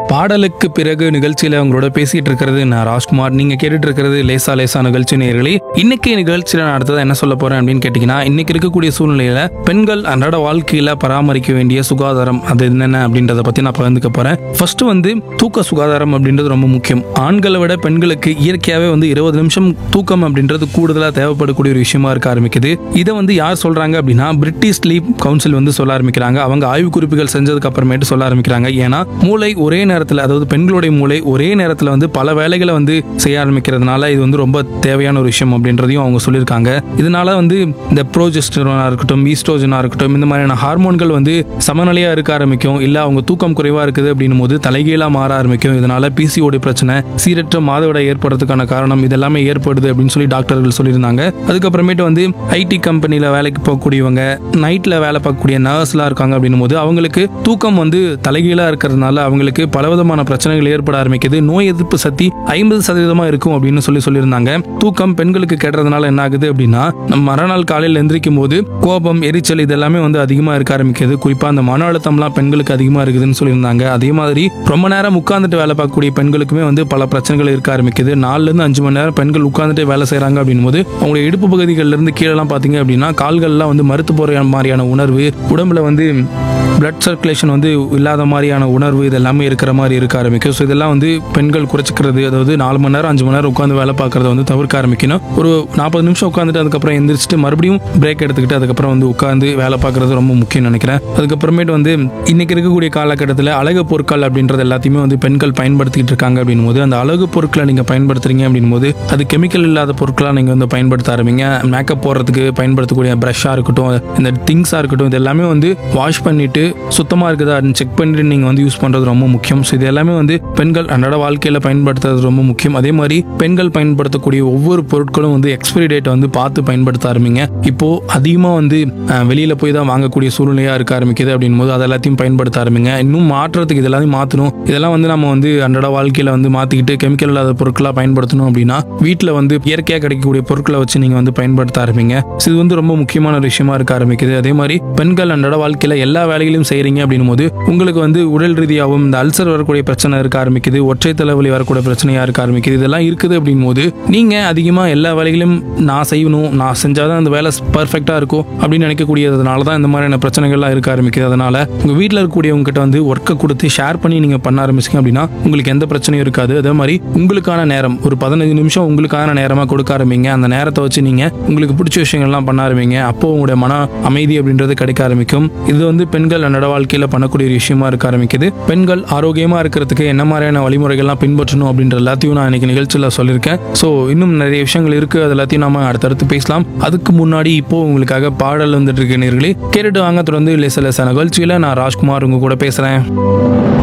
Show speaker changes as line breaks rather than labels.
பாடலுக்கு பிறகு நிகழ்ச்சியில உங்களோட பேசிட்டு இருக்கிறது நான் ராஜ்குமார் நீங்க கேட்டுட்டு இருக்கிறது லேசா லேசா நிகழ்ச்சி நேயர்களே இன்னைக்கு நிகழ்ச்சியில நான் அடுத்தது என்ன சொல்ல போறேன் அப்படின்னு கேட்டீங்கன்னா இன்னைக்கு இருக்கக்கூடிய சூழ்நிலையில பெண்கள் அன்றாட வாழ்க்கையில பராமரிக்க வேண்டிய சுகாதாரம் அது என்னென்ன அப்படின்றத பத்தி நான் பகிர்ந்துக்க போறேன் ஃபர்ஸ்ட் வந்து தூக்க சுகாதாரம் அப்படின்றது ரொம்ப முக்கியம் ஆண்களை விட பெண்களுக்கு இயற்கையாவே வந்து இருபது நிமிஷம் தூக்கம் அப்படின்றது கூடுதலா தேவைப்படக்கூடிய ஒரு விஷயமா இருக்க ஆரம்பிக்குது இதை வந்து யார் சொல்றாங்க அப்படின்னா பிரிட்டிஷ் ஸ்லீப் கவுன்சில் வந்து சொல்ல ஆரம்பிக்கிறாங்க அவங்க ஆய்வு குறிப்புகள் செஞ்சதுக்கு அப்புறமேட்டு சொல்ல ஆரம்பிக்கிறாங்க ஏன்னா மூளை ஒரே நேரத்தில் அதாவது பெண்களுடைய மூளை ஒரே நேரத்தில் வந்து பல வேலைகளை வந்து செய்ய ஆரம்பிக்கிறதுனால இது வந்து ரொம்ப தேவையான ஒரு விஷயம் அப்படின்றதையும் அவங்க சொல்லியிருக்காங்க இதனால வந்து இந்த ப்ரோஜெஸ்டரோனா இருக்கட்டும் ஈஸ்ட்ரோஜனா இருக்கட்டும் இந்த மாதிரியான ஹார்மோன்கள் வந்து சமநிலையாக இருக்க ஆரம்பிக்கும் இல்லை அவங்க தூக்கம் குறைவாக இருக்குது அப்படின்னும் போது தலைகீழாக மாற ஆரம்பிக்கும் இதனால பிசிஓடி பிரச்சனை சீரற்ற மாதவிடாய் ஏற்படுறதுக்கான காரணம் இதெல்லாமே ஏற்படுது அப்படின்னு சொல்லி டாக்டர்கள் சொல்லியிருந்தாங்க அதுக்கப்புறமேட்டு வந்து ஐடி கம்பெனியில் வேலைக்கு போகக்கூடியவங்க நைட்டில் வேலை பார்க்கக்கூடிய நர்ஸ்லாம் இருக்காங்க அப்படின்னும் போது அவங்களுக்கு தூக்கம் வந்து தலைகீழாக இருக்கிறதுனால அவங்களுக்கு பலவிதமான பிரச்சனைகள் ஏற்பட ஆரம்பிக்குது நோய் எதிர்ப்பு சக்தி ஐம்பது சதவீதமா இருக்கும் அப்படின்னு சொல்லி சொல்லியிருந்தாங்க தூக்கம் பெண்களுக்கு கெடுறதுனால என்ன ஆகுது அப்படின்னா நம்ம மறுநாள் காலையில் எந்திரிக்கும் போது கோபம் எரிச்சல் இதெல்லாமே வந்து அதிகமாக இருக்க ஆரம்பிக்குது குறிப்பாக அந்த மன அழுத்தம்லாம் பெண்களுக்கு அதிகமாக இருக்குதுன்னு சொல்லியிருந்தாங்க அதே மாதிரி ரொம்ப நேரம் உட்கார்ந்துட்டு வேலை பார்க்கக்கூடிய பெண்களுக்குமே வந்து பல பிரச்சனைகள் இருக்க ஆரம்பிக்குது நாலுல இருந்து அஞ்சு மணி நேரம் பெண்கள் உட்கார்ந்துட்டு வேலை செய்கிறாங்க அப்படின்னும் போது அவங்களுடைய இடுப்பு பகுதிகள்ல இருந்து கீழெல்லாம் பார்த்தீங்க அப்படின்னா கால்கள்லாம் வந்து மறுத்து போகிற மாதிரியான உணர்வு உடம்புல வந்து பிளட் சர்க்குலேஷன் வந்து இல்லாத மாதிரியான உணர்வு இது எல்லாமே இருக்கிற மாதிரி இருக்க ஆரம்பிக்கும் ஸோ இதெல்லாம் வந்து பெண்கள் குறைச்சிக்கிறது அதாவது நாலு மணி நேரம் அஞ்சு மணி நேரம் உட்காந்து வேலை பார்க்கறத வந்து தவிர்க்க ஆரம்பிக்கணும் ஒரு நாற்பது நிமிஷம் உட்காந்துட்டு அதுக்கப்புறம் எந்திரிச்சிட்டு மறுபடியும் பிரேக் எடுத்துக்கிட்டு அதுக்கப்புறம் வந்து உட்காந்து வேலை பார்க்கறது ரொம்ப முக்கியம் நினைக்கிறேன் அதுக்கப்புறமேட்டு வந்து இன்னைக்கு இருக்கக்கூடிய காலகட்டத்தில் அழகு பொருட்கள் அப்படின்றது எல்லாத்தையுமே வந்து பெண்கள் பயன்படுத்திக்கிட்டு இருக்காங்க அப்படின்னும் போது அந்த அழகு பொருட்களை நீங்கள் பயன்படுத்துறீங்க அப்படின்னும் போது அது கெமிக்கல் இல்லாத பொருட்களாக நீங்கள் வந்து பயன்படுத்த ஆரம்பிங்க மேக்கப் போடுறதுக்கு பயன்படுத்தக்கூடிய ப்ரஷ்ஷாக இருக்கட்டும் இந்த திங்ஸாக இருக்கட்டும் இது எல்லாமே வந்து வாஷ் பண்ணிட்டு சுத்தமாக இருக்குதா செக் பண்ணிட்டு நீங்கள் வந்து யூஸ் பண்ணுறது ரொம்ப முக்கியம் ஸோ இது எல்லாமே வந்து பெண்கள் அன்றாட வாழ்க்கையில் பயன்படுத்துறது ரொம்ப முக்கியம் அதே மாதிரி பெண்கள் பயன்படுத்தக்கூடிய ஒவ்வொரு பொருட்களும் வந்து எக்ஸ்பைரி டேட்டை வந்து பார்த்து பயன்படுத்த ஆரம்பிங்க இப்போ அதிகமாக வந்து அஹ், வெளியில போய் தான் வாங்கக்கூடிய சூழ்நிலையாக இருக்க ஆரம்பிக்குது அப்படின்னும் போது அது எல்லாத்தையும் பயன்படுத்த ஆரம்பிங்க இன்னும் மாற்றுறதுக்கு இதெல்லாத்தையும் மாற்றணும் இதெல்லாம் வந்து நம்ம வந்து அன்றாட வாழ்க்கையில் வந்து மாற்றிக்கிட்டு கெமிக்கல் இல்லாத பொருட்களாக பயன்படுத்தணும் அப்படின்னா வீட்டில் வந்து இயற்கையாக கிடைக்கக்கூடிய பொருட்களை வச்சு நீங்கள் வந்து பயன்படுத்த ஆரம்பிங்க So இது வந்து ரொம்ப முக்கியமான ஒரு விஷயமா இருக்க ஆரம்பிக்குது அதே மாதிரி பெண்கள் அன்றாட வாழ்க்கையில் எல்லா வேலைகளையும் செய்கிறீங்க அப்படின்னும் போது உங்களுக்கு வந்து உடல் ரீதியாகவும் இந்த அல்சர் வரக்கூடிய பிரச்சனை இருக்க ஆரம்பிக்குது ஒற்றை தலைவலி வரக்கூடிய பிரச்சனையாக இருக்க ஆரம்பிக்குது இதெல்லாம் இருக்குது அப்படின் போது நீங்கள் அதிகமாக எல்லா வேலைகளையும் நான் செய்யணும் நான் செஞ்சால் தான் அந்த வேலை பர்ஃபெக்டாக இருக்கும் அப்படின்னு நினைக்கக்கூடியதுனால தான் இந்த மாதிரியான பிரச்சனைகள்லாம் இருக்க ஆரம்பிக்குது அதனால உங்கள் வீட்டில் இருக்கக்கூடியவங்க கிட்ட வந்து ஒர்க்கை கொடுத்து ஷேர் பண்ணி நீங்கள் பண்ண ஆரம்பிச்சிங்க அப்படின்னா உங்களுக்கு எந்த பிரச்சனையும் இருக்காது அதே மாதிரி உங்களுக்கான நேரம் ஒரு பதினஞ்சு நிமிஷம் உங்களுக்கான நேரமாக கொடுக்க ஆரம்பிங்க அந்த நேரத்தை வச்சு நீங்கள் உங்களுக்கு பிடிச்ச விஷயங்கள்லாம் பண்ண ஆரம்பிங்க அப்போ உங்களுடைய மன அமைதி அப்படின்றது கிடைக்க ஆரம்பிக்கும் இது வந்து பெண்கள் அன்றாட வாழ்க்கையில் பண்ணக்கூடிய ஒரு விஷயமா இருக்க ஆரம்பிக்குது பெண்கள் ஆரோக்கியமாக இருக்கிறதுக்கு என்ன மாதிரியான வழிமுறைகள்லாம் பின்பற்றணும் அப்படின்ற எல்லாத்தையும் நான் இன்னைக்கு நிகழ்ச்சியில் சொல்லியிருக்கேன் ஸோ இன்னும் நிறைய விஷயங்கள் இருக்குது அது எல்லாத்தையும் நாம அடுத்தடுத்து பேசலாம் அதுக்கு முன்னாடி இப்போ உங்களுக்காக பாடல் வந்துட்டு இருக்க நேர்களே கேட்டுட்டு வாங்க தொடர்ந்து லேச லேச நிகழ்ச்சியில் நான் ராஜ்குமார் உங்க கூட பேசுகிறேன்